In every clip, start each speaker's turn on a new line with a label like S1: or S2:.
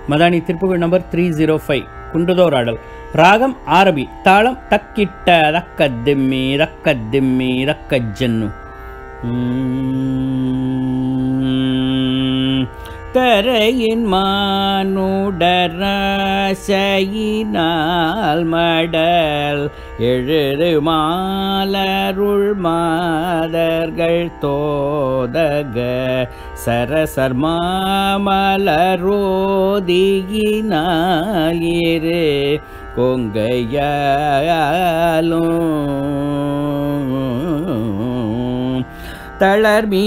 S1: Madani Thiruppugazh number three zero five குண்டுதோர் ஆடல் ராகம் ஆரபி தாளம் தக்கிட்ட தக்க திம்மி தக்க திம்மி தக்க ஜன்னு கரையின் மானுடராசையினால் மடல் எழுது மாலருள் மாதர்கள் தோதக சரசர் மாமலரோதியினால் இரு கொங்கையாலும் தளர்மி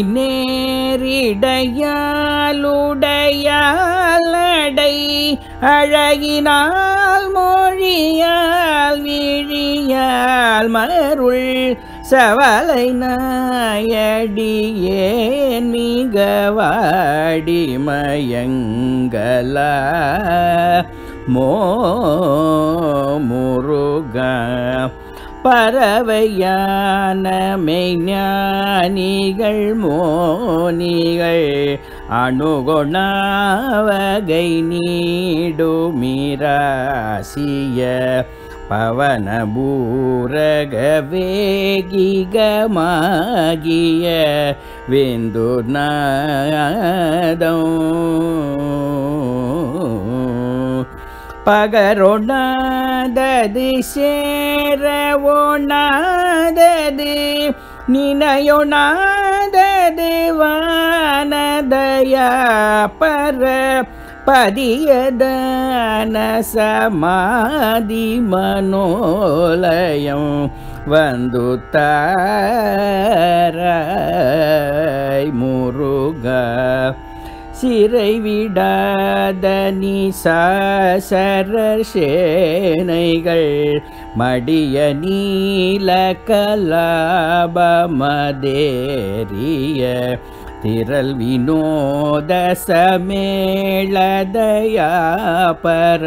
S1: நேரிடையாலுடையாலடை அழகினால் மொழியால் விழியால் மருள் சவலை நாயடியேன் மிக வாடி மயங்கல மோ முருகா பறவையான மெய்ஞானிகள் மோனிகள் அணுகுணாவகை நீடுமிராசிய பவனபூரக வேகிகமாகிய விந்து நாதம் பகரொணாதது சேரவொணாதது நினையொணாதது வானதயா பர பதியதான சமாதி மனோலயம் வந்து தாராய் முருகா சிறை விடாத நிசாசரர் சேனைகள் மடிய நீல கலாபமதேரிய திரள் வினோத சமேளதயாபர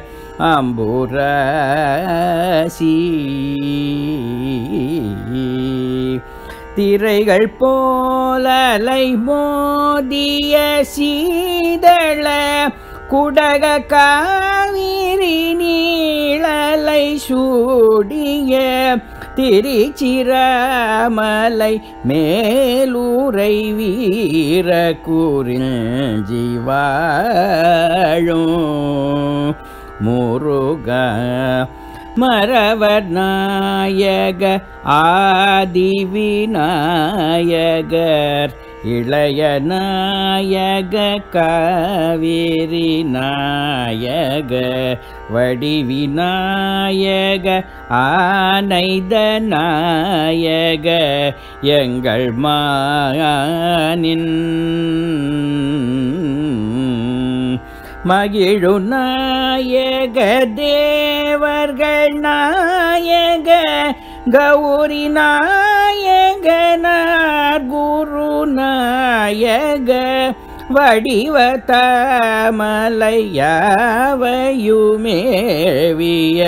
S1: அம்புராசி திரைகள் போலலை மோதிய சீதள குடக காவிரி நீளலை சூடிய திருச்சிராமலை மேலூரை வீர குறிஞ்சிவாழும் முருகா மரவர் நாயக ஆதிவிநாயகர் இளைய நாயக காவிரி நாயக வடிவிநாயக ஆனைத நாயக எங்கள் மானின் மகிழு நாயக தேவர்கள் நாயக கௌரி நாயகனார் குரு நாயக வடிவ தாமலையாவையுமேவிய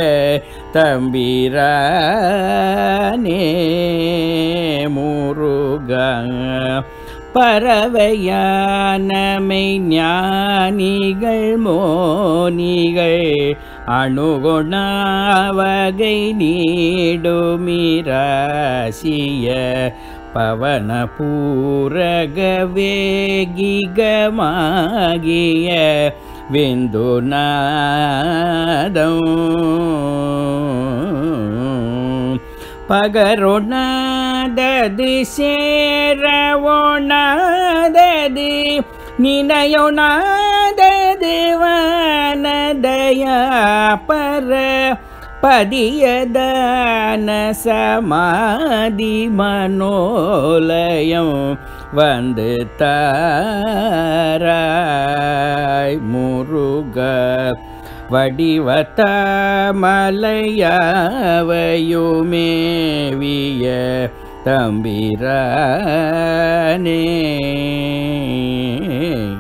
S1: தம்பிரானே முருகா பறவையானமை ஞானிகள் மோனிகள் அணுகுணாவகை நீடுமிராசிய பவனபூரக வேகிகமாகிய விந்துநாதம் பகரொணாதது சேரவொணாதது நினையொணாதது வானதயா பர பதியதான சமாதி மனோலயம் வந்து தாராய் முருக வடிவத்தமலையாவையுமேவிய தம்பிரானே